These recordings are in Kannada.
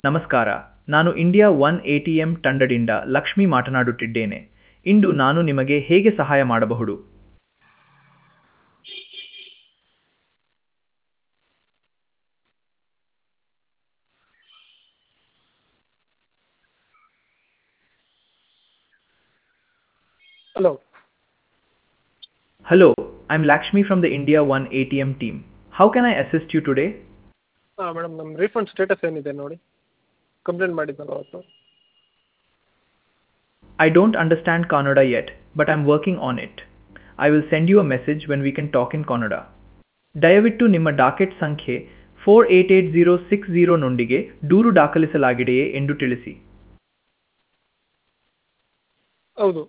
ನಮಸ್ಕಾರ ನಾನು ಇಂಡಿಯಾ ಒನ್ ಎಟಿಎಂ ತಂಡದಿಂದ ಲಕ್ಷ್ಮಿ ಮಾತನಾಡುತ್ತಿದ್ದೇನೆ ಇಂದು ನಾನು ನಿಮಗೆ ಹೇಗೆ ಸಹಾಯ ಮಾಡಬಹುದು hello hello I am Lakshmi from the India One ATM team how can I assist you today ಹಾಂ ಮೇಡಮ್ ನಮ್ಮ ರೀಫಂಡ್ ಸ್ಟೇಟಸ್ ಏನಿದೆ ನೋಡಿ ಕಂಪ್ಲೇಂಟ್ ಮಾಡಿದ್ನಲ್ಲ ಅವತ್ತು I don't understand Kannada yet, but I'm working on it. I will send you a message when we can talk in Kannada. ದಯವಿಟ್ಟು ನಿಮ್ಮ ಡಾಕೆಟ್ ಸಂಖ್ಯೆ four eight eight zero six ಜೀರೋನೊಂದಿಗೆ ದೂರು ದಾಖಲಿಸಲಾಗಿದೆಯೇ ಎಂದು ತಿಳಿಸಿ ಹೌದು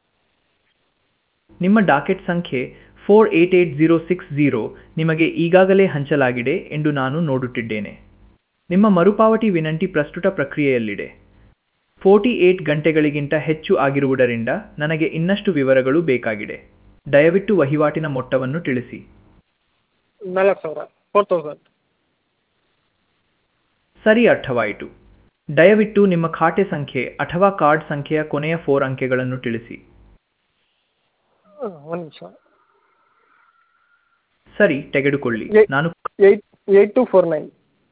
ನಿಮ್ಮ ಡಾಕೆಟ್ ಸಂಖ್ಯೆ four eight eight zero six zero ನಿಮಗೆ ಈಗಾಗಲೇ ಹಂಚಲಾಗಿದೆ ಎಂದು ನಾನು ನೋಡುತ್ತಿದ್ದೇನೆ ನಿಮ್ಮ ಮರುಪಾವತಿ ವಿನಂತಿ ಪ್ರಸ್ತುತ ಪ್ರಕ್ರಿಯೆಯಲ್ಲಿದೆ ಫೋರ್ಟಿ ಏಟ್ ಗಂಟೆಗಳಿಗಿಂತ ಹೆಚ್ಚು ಆಗಿರುವುದರಿಂದ ನನಗೆ ಇನ್ನಷ್ಟು ವಿವರಗಳು ಬೇಕಾಗಿದೆ ದಯವಿಟ್ಟು ವಹಿವಾಟಿನ ಮೊತ್ತವನ್ನು ತಿಳಿಸಿ ನಾಲ್ಕು ಸಾವಿರ ಫೋರ್ ತೌಸಂಡ್ ಸರಿ ಅರ್ಥವಾಯಿತು ದಯವಿಟ್ಟು ನಿಮ್ಮ ಖಾತೆ ಸಂಖ್ಯೆ ಅಥವಾ ಕಾರ್ಡ್ ಸಂಖ್ಯೆಯ ಕೊನೆಯ ಫೋರ್ ಅಂಕೆಗಳನ್ನು ತಿಳಿಸಿ ಒಂದು ನಿಮಿಷ ಸರಿ ತೆಗೆದುಕೊಳ್ಳಿ ಏ- ನಾನು eight eight two four nine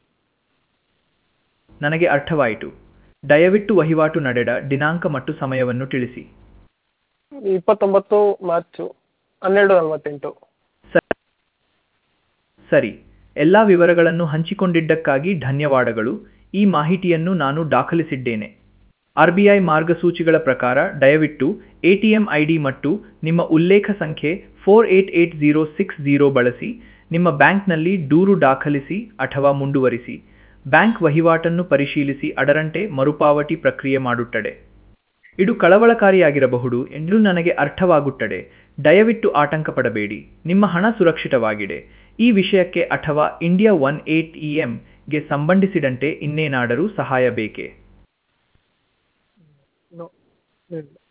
ನನಗೆ ಅರ್ಥವಾಯಿತು ದಯವಿಟ್ಟು ವಹಿವಾಟು ನಡೆದ ದಿನಾಂಕ ಮತ್ತು ಸಮಯವನ್ನು ತಿಳಿಸಿ ಇಪ್ಪತ್ತೊಂಬತ್ತು ಮಾರ್ಚು ಹನ್ನೆರಡು ನಲವತ್ತೆಂಟು ಸ- ಸರಿ ಎಲ್ಲ ವಿವರಗಳನ್ನು ಹಂಚಿಕೊಂಡಿದ್ದಕ್ಕಾಗಿ ಧನ್ಯವಾದಗಳು ಈ ಮಾಹಿತಿಯನ್ನು ನಾನು ದಾಖಲಿಸಿದ್ದೇನೆ ಆರ್ ಬಿ ಐ ಮಾರ್ಗಸೂಚಿಗಳ ಪ್ರಕಾರ ದಯವಿಟ್ಟು ಎಟಿಎಂ ಐಡಿ ಮತ್ತು ನಿಮ್ಮ ಉಲ್ಲೇಖ ಸಂಖ್ಯೆ four eight eight zero six zero ಬಳಸಿ ನಿಮ್ಮ ಬ್ಯಾಂಕ್ನಲ್ಲಿ ದೂರು ದಾಖಲಿಸಿ ಅಥವಾ ಮುಂದುವರಿಸಿ ಬ್ಯಾಂಕ್ ವಹಿವಾಟನ್ನು ಪರಿಶೀಲಿಸಿ ಅದರಂತೆ ಮರುಪಾವತಿ ಪ್ರಕ್ರಿಯೆ ಮಾಡುತ್ತದೆ ಇದು ಕಳವಳಕಾರಿಯಾಗಿರಬಹುದು ಎಂದು ನನಗೆ ಅರ್ಥವಾಗುತ್ತದೆ ದಯವಿಟ್ಟು ಆತಂಕ ಪಡಬೇಡಿ ನಿಮ್ಮ ಹಣ ಸುರಕ್ಷಿತವಾಗಿದೆ ಈ ವಿಷಯಕ್ಕೆ ಅಥವಾ ಇಂಡಿಯಾ ಒನ್ ಏಟ್ ಇ ಗೆ ಸಂಬಂಧಿಸಿದಂತೆ ಇನ್ನೇನಾದರೂ ಸಹಾಯ ಬೇಕೇ ನೋ ಇಲ್ಲ